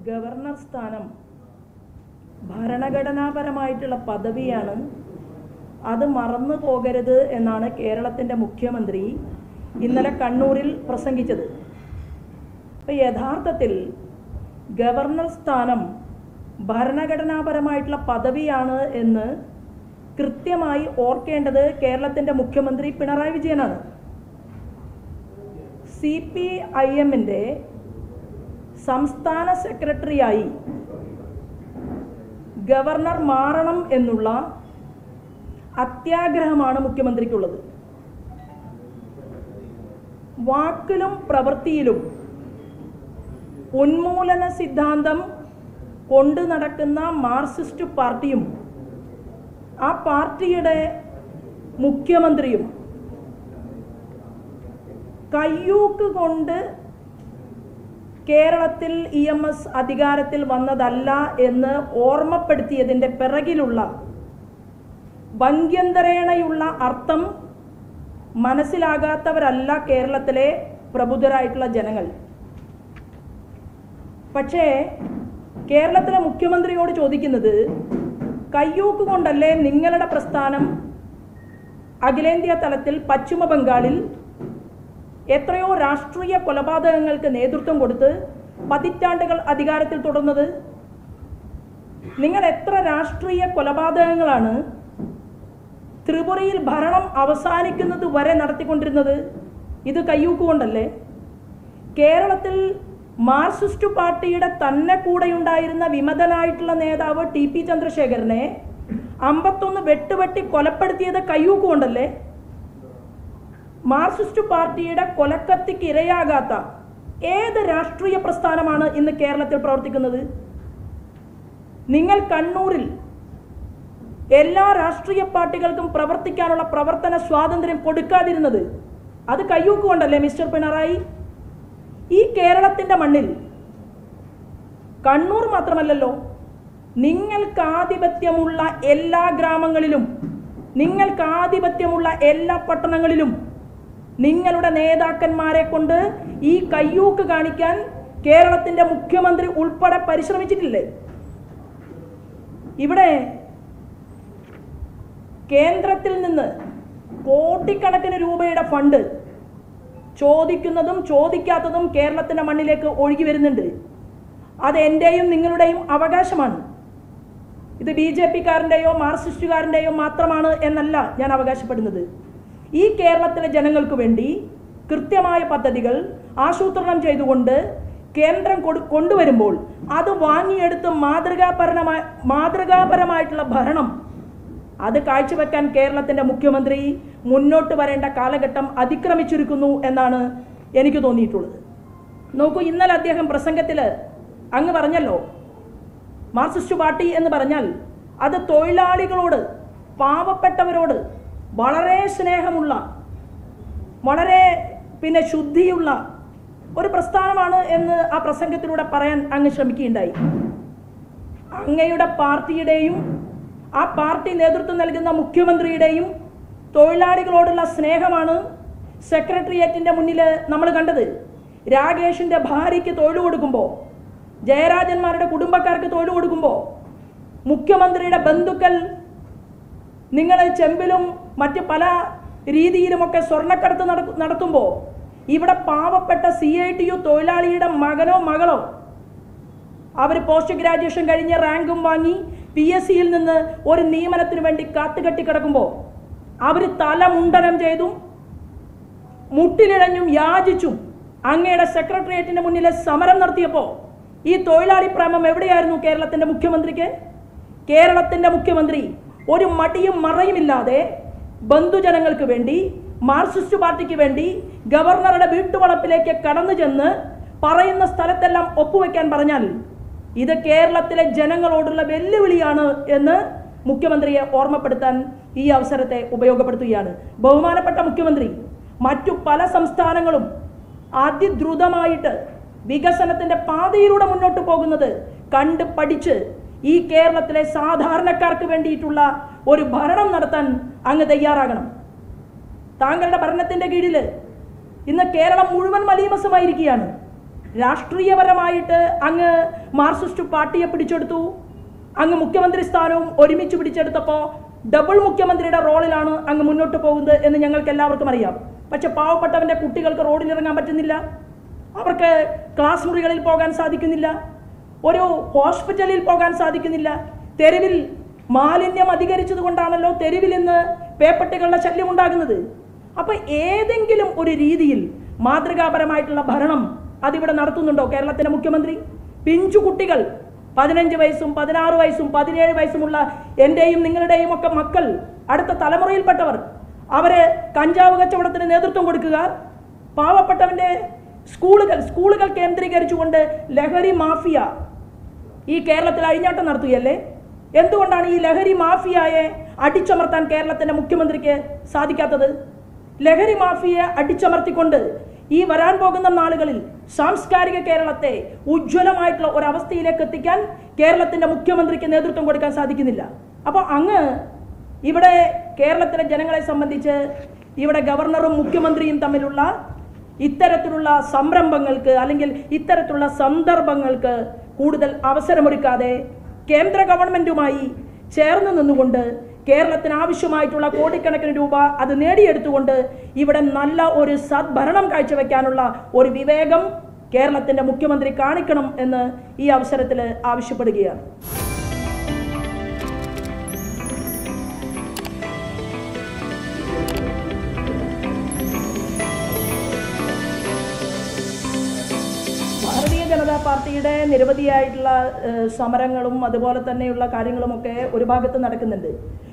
governor സ്ഥാനം ഭരണഘടനാപരമായിട്ടുള്ള പദവിയാണ് അത് മറന്നു പോകരുത് എന്നാണ് കേരളത്തിൻ്റെ മുഖ്യമന്ത്രി ഇന്നലെ കണ്ണൂരിൽ പ്രസംഗിച്ചത് അപ്പോൾ യഥാർത്ഥത്തിൽ ഗവർണർ സ്ഥാനം ഭരണഘടനാപരമായിട്ടുള്ള പദവിയാണ് എന്ന് കൃത്യമായി ഓർക്കേണ്ടത് കേരളത്തിൻ്റെ മുഖ്യമന്ത്രി പിണറായി വിജയനാണ് സി പി ഐ എമ്മിൻ്റെ സംസ്ഥാന സെക്രട്ടറിയായി ഗവർണർ മാറണം എന്നുള്ള അത്യാഗ്രഹമാണ് മുഖ്യമന്ത്രിക്കുള്ളത് വാക്കിലും പ്രവൃത്തിയിലും ഉന്മൂലന സിദ്ധാന്തം കൊണ്ടു നടക്കുന്ന മാർക്സിസ്റ്റ് പാർട്ടിയും ആ പാർട്ടിയുടെ മുഖ്യമന്ത്രിയും കയ്യൂക്ക് കൊണ്ട് കേരളത്തിൽ ഇ എം എസ് അധികാരത്തിൽ വന്നതല്ല എന്ന് ഓർമ്മപ്പെടുത്തിയതിൻ്റെ പിറകിലുള്ള ഭംഗ്യന്തരേണയുള്ള അർത്ഥം മനസ്സിലാകാത്തവരല്ല കേരളത്തിലെ പ്രബുദ്ധരായിട്ടുള്ള ജനങ്ങൾ പക്ഷേ കേരളത്തിലെ മുഖ്യമന്ത്രിയോട് ചോദിക്കുന്നത് കയ്യൂക്ക് കൊണ്ടല്ലേ നിങ്ങളുടെ പ്രസ്ഥാനം അഖിലേന്ത്യാ തലത്തിൽ പശ്ചിമ ബംഗാളിൽ എത്രയോ രാഷ്ട്രീയ കൊലപാതകങ്ങൾക്ക് നേതൃത്വം കൊടുത്ത് പതിറ്റാണ്ടുകൾ അധികാരത്തിൽ തുടർന്നത് നിങ്ങൾ എത്ര രാഷ്ട്രീയ കൊലപാതകങ്ങളാണ് ത്രിപുരയിൽ ഭരണം അവസാനിക്കുന്നത് വരെ നടത്തിക്കൊണ്ടിരുന്നത് ഇത് കയ്യൂക്ക് കൊണ്ടല്ലേ കേരളത്തിൽ മാർക്സിസ്റ്റ് പാർട്ടിയുടെ തന്നെ കൂടെയുണ്ടായിരുന്ന വിമതനായിട്ടുള്ള നേതാവ് ടി പി ചന്ദ്രശേഖരനെ അമ്പത്തൊന്ന് വെട്ടുവെട്ടി കൊലപ്പെടുത്തിയത് കയ്യൂക്ക് കൊണ്ടല്ലേ മാർക്സിസ്റ്റ് പാർട്ടിയുടെ കൊലക്കത്തിക്ക് ഇരയാകാത്ത ഏത് രാഷ്ട്രീയ പ്രസ്ഥാനമാണ് ഇന്ന് കേരളത്തിൽ പ്രവർത്തിക്കുന്നത് നിങ്ങൾ കണ്ണൂരിൽ എല്ലാ രാഷ്ട്രീയ പാർട്ടികൾക്കും പ്രവർത്തിക്കാനുള്ള പ്രവർത്തന സ്വാതന്ത്ര്യം കൊടുക്കാതിരുന്നത് അത് കയ്യൂക്ക് കൊണ്ടല്ലേ മിസ്റ്റർ പിണറായി ഈ കേരളത്തിൻ്റെ മണ്ണിൽ കണ്ണൂർ മാത്രമല്ലല്ലോ നിങ്ങൾക്ക് ആധിപത്യമുള്ള എല്ലാ ഗ്രാമങ്ങളിലും നിങ്ങൾക്ക് ആധിപത്യമുള്ള എല്ലാ പട്ടണങ്ങളിലും നിങ്ങളുടെ നേതാക്കന്മാരെ കൊണ്ട് ഈ കയ്യൂക്ക് കാണിക്കാൻ കേരളത്തിന്റെ മുഖ്യമന്ത്രി ഉൾപ്പെടെ പരിശ്രമിച്ചിട്ടില്ലേ ഇവിടെ കേന്ദ്രത്തിൽ നിന്ന് കോടിക്കണക്കിന് രൂപയുടെ ഫണ്ട് ചോദിക്കുന്നതും ചോദിക്കാത്തതും കേരളത്തിന്റെ മണ്ണിലേക്ക് ഒഴുകി വരുന്നുണ്ട് അത് എൻ്റെയും നിങ്ങളുടെയും അവകാശമാണ് ഇത് ബി ജെ പിക്കാരൻ്റെയോ മാർക്സിസ്റ്റുകാരൻ്റെയോ മാത്രമാണ് എന്നല്ല ഞാൻ അവകാശപ്പെടുന്നത് ഈ കേരളത്തിലെ ജനങ്ങൾക്ക് വേണ്ടി കൃത്യമായ പദ്ധതികൾ ആസൂത്രണം ചെയ്തുകൊണ്ട് കേന്ദ്രം കൊടു കൊണ്ടുവരുമ്പോൾ അത് വാങ്ങിയെടുത്ത് മാതൃകാപരമായ മാതൃകാപരമായിട്ടുള്ള ഭരണം അത് കാഴ്ചവെക്കാൻ കേരളത്തിൻ്റെ മുഖ്യമന്ത്രി മുന്നോട്ട് വരേണ്ട കാലഘട്ടം അതിക്രമിച്ചിരിക്കുന്നു എന്നാണ് എനിക്ക് തോന്നിയിട്ടുള്ളത് നോക്കൂ ഇന്നലെ അദ്ദേഹം പ്രസംഗത്തിൽ അങ്ങ് പറഞ്ഞല്ലോ മാർക്സിസ്റ്റ് പാർട്ടി എന്ന് പറഞ്ഞാൽ അത് തൊഴിലാളികളോട് പാവപ്പെട്ടവരോട് വളരെ സ്നേഹമുള്ള വളരെ പിന്നെ ശുദ്ധിയുള്ള ഒരു പ്രസ്ഥാനമാണ് എന്ന് ആ പ്രസംഗത്തിലൂടെ പറയാൻ അങ്ങ് ശ്രമിക്കുകയുണ്ടായി അങ്ങയുടെ പാർട്ടിയുടെയും ആ പാർട്ടി നേതൃത്വം നൽകുന്ന മുഖ്യമന്ത്രിയുടെയും തൊഴിലാളികളോടുള്ള സ്നേഹമാണ് സെക്രട്ടേറിയറ്റിൻ്റെ മുന്നിൽ നമ്മൾ കണ്ടത് രാകേഷിൻ്റെ ഭാര്യയ്ക്ക് തൊഴിൽ കൊടുക്കുമ്പോൾ ജയരാജന്മാരുടെ കുടുംബക്കാർക്ക് തൊഴിൽ കൊടുക്കുമ്പോൾ മുഖ്യമന്ത്രിയുടെ ബന്ധുക്കൾ നിങ്ങൾ ചെമ്പിലും മറ്റ് പല രീതിയിലുമൊക്കെ സ്വർണ്ണക്കടത്ത് നട നടത്തുമ്പോൾ ഇവിടെ പാവപ്പെട്ട സി ഐ ടി യു തൊഴിലാളിയുടെ മകനോ മകളോ അവർ പോസ്റ്റ് ഗ്രാജുവേഷൻ കഴിഞ്ഞ് റാങ്കും വാങ്ങി പി എസ് സിയിൽ നിന്ന് ഒരു നിയമനത്തിന് വേണ്ടി കാത്തുകെട്ടി കിടക്കുമ്പോൾ അവർ തലമുണ്ടനം ചെയ്തും മുട്ടിലിഴഞ്ഞും യാചിച്ചും അങ്ങയുടെ സെക്രട്ടേറിയറ്റിന്റെ മുന്നിലെ സമരം നടത്തിയപ്പോൾ ഈ തൊഴിലാളി പ്രേമം എവിടെയായിരുന്നു കേരളത്തിന്റെ മുഖ്യമന്ത്രിക്ക് കേരളത്തിന്റെ മുഖ്യമന്ത്രി ഒരു മടിയും മറയുമില്ലാതെ ബന്ധുജനങ്ങൾക്ക് വേണ്ടി മാർക്സിസ്റ്റ് പാർട്ടിക്ക് വേണ്ടി ഗവർണറുടെ വീട്ടുവളപ്പിലേക്ക് കടന്നു ചെന്ന് പറയുന്ന സ്ഥലത്തെല്ലാം ഒപ്പുവെക്കാൻ പറഞ്ഞാൽ ഇത് കേരളത്തിലെ ജനങ്ങളോടുള്ള വെല്ലുവിളിയാണ് എന്ന് മുഖ്യമന്ത്രിയെ ഓർമ്മപ്പെടുത്താൻ ഈ അവസരത്തെ ഉപയോഗപ്പെടുത്തുകയാണ് ബഹുമാനപ്പെട്ട മുഖ്യമന്ത്രി മറ്റു പല സംസ്ഥാനങ്ങളും അതിദ്രുതമായിട്ട് വികസനത്തിന്റെ പാതയിലൂടെ മുന്നോട്ട് പോകുന്നത് കണ്ട് പഠിച്ച് ഈ കേരളത്തിലെ സാധാരണക്കാർക്ക് വേണ്ടിയിട്ടുള്ള ഒരു ഭരണം നടത്താൻ അങ്ങ് തയ്യാറാകണം താങ്കളുടെ ഭരണത്തിന്റെ കീഴിൽ ഇന്ന് കേരളം മുഴുവൻ മലീമസമായിരിക്കുകയാണ് രാഷ്ട്രീയപരമായിട്ട് അങ്ങ് മാർക്സിസ്റ്റ് പാർട്ടിയെ പിടിച്ചെടുത്തു അങ്ങ് മുഖ്യമന്ത്രി സ്ഥാനവും ഒരുമിച്ച് പിടിച്ചെടുത്തപ്പോൾ ഡബിൾ മുഖ്യമന്ത്രിയുടെ റോളിലാണ് അങ്ങ് മുന്നോട്ട് പോകുന്നത് എന്ന് ഞങ്ങൾക്ക് എല്ലാവർക്കും അറിയാം പക്ഷെ പാവപ്പെട്ടവന്റെ കുട്ടികൾക്ക് റോഡിൽ ഇറങ്ങാൻ പറ്റുന്നില്ല അവർക്ക് ക്ലാസ് മുറികളിൽ പോകാൻ സാധിക്കുന്നില്ല ഒരു ഹോസ്പിറ്റലിൽ പോകാൻ സാധിക്കുന്നില്ല തെരുവിൽ മാലിന്യം അധികരിച്ചത് കൊണ്ടാണല്ലോ തെരുവിൽ ഇന്ന് പേപ്പട്ടികളുടെ ശല്യം ഉണ്ടാകുന്നത് അപ്പൊ ഏതെങ്കിലും ഒരു രീതിയിൽ മാതൃകാപരമായിട്ടുള്ള ഭരണം അതിവിടെ നടത്തുന്നുണ്ടോ കേരളത്തിലെ മുഖ്യമന്ത്രി പിഞ്ചു കുട്ടികൾ പതിനഞ്ച് വയസ്സും പതിനാറ് വയസ്സും പതിനേഴ് വയസ്സുമുള്ള എൻ്റെയും നിങ്ങളുടെയും ഒക്കെ മക്കൾ അടുത്ത തലമുറയിൽപ്പെട്ടവർ അവര് കഞ്ചാവ് കച്ചവടത്തിന് നേതൃത്വം കൊടുക്കുക പാവപ്പെട്ടവന്റെ സ്കൂളുകൾ സ്കൂളുകൾ കേന്ദ്രീകരിച്ചുകൊണ്ട് ലഹരി മാഫിയ ഈ കേരളത്തിൽ അഴിഞ്ഞാട്ടം നടത്തുകയല്ലേ എന്തുകൊണ്ടാണ് ഈ ലഹരി മാഫിയയെ അടിച്ചമർത്താൻ കേരളത്തിന്റെ മുഖ്യമന്ത്രിക്ക് സാധിക്കാത്തത് ലഹരി മാഫിയയെ അടിച്ചമർത്തിക്കൊണ്ട് ഈ വരാൻ പോകുന്ന നാളുകളിൽ സാംസ്കാരിക കേരളത്തെ ഉജ്ജ്വലമായിട്ടുള്ള ഒരവസ്ഥയിലേക്ക് എത്തിക്കാൻ കേരളത്തിന്റെ മുഖ്യമന്ത്രിക്ക് നേതൃത്വം കൊടുക്കാൻ സാധിക്കുന്നില്ല അപ്പോൾ അങ്ങ് ഇവിടെ കേരളത്തിലെ ജനങ്ങളെ സംബന്ധിച്ച് ഇവിടെ ഗവർണറും മുഖ്യമന്ത്രിയും തമ്മിലുള്ള ഇത്തരത്തിലുള്ള സംരംഭങ്ങൾക്ക് അല്ലെങ്കിൽ ഇത്തരത്തിലുള്ള സന്ദർഭങ്ങൾക്ക് കൂടുതൽ അവസരമൊരുക്കാതെ കേന്ദ്ര ഗവൺമെന്റുമായി ചേർന്ന് നിന്നുകൊണ്ട് കേരളത്തിന് ആവശ്യമായിട്ടുള്ള കോടിക്കണക്കിന് രൂപ അത് നേടിയെടുത്തുകൊണ്ട് ഇവിടെ നല്ല ഒരു സദ്ഭരണം കാഴ്ചവെക്കാനുള്ള ഒരു വിവേകം കേരളത്തിന്റെ മുഖ്യമന്ത്രി കാണിക്കണം എന്ന് ഈ അവസരത്തിൽ ആവശ്യപ്പെടുകയാണ് ഭാരതീയ ജനതാ പാർട്ടിയുടെ നിരവധിയായിട്ടുള്ള ഏഹ്, സമരങ്ങളും അതുപോലെ തന്നെയുള്ള കാര്യങ്ങളുമൊക്കെ ഒരു ഭാഗത്ത് നടക്കുന്നുണ്ട്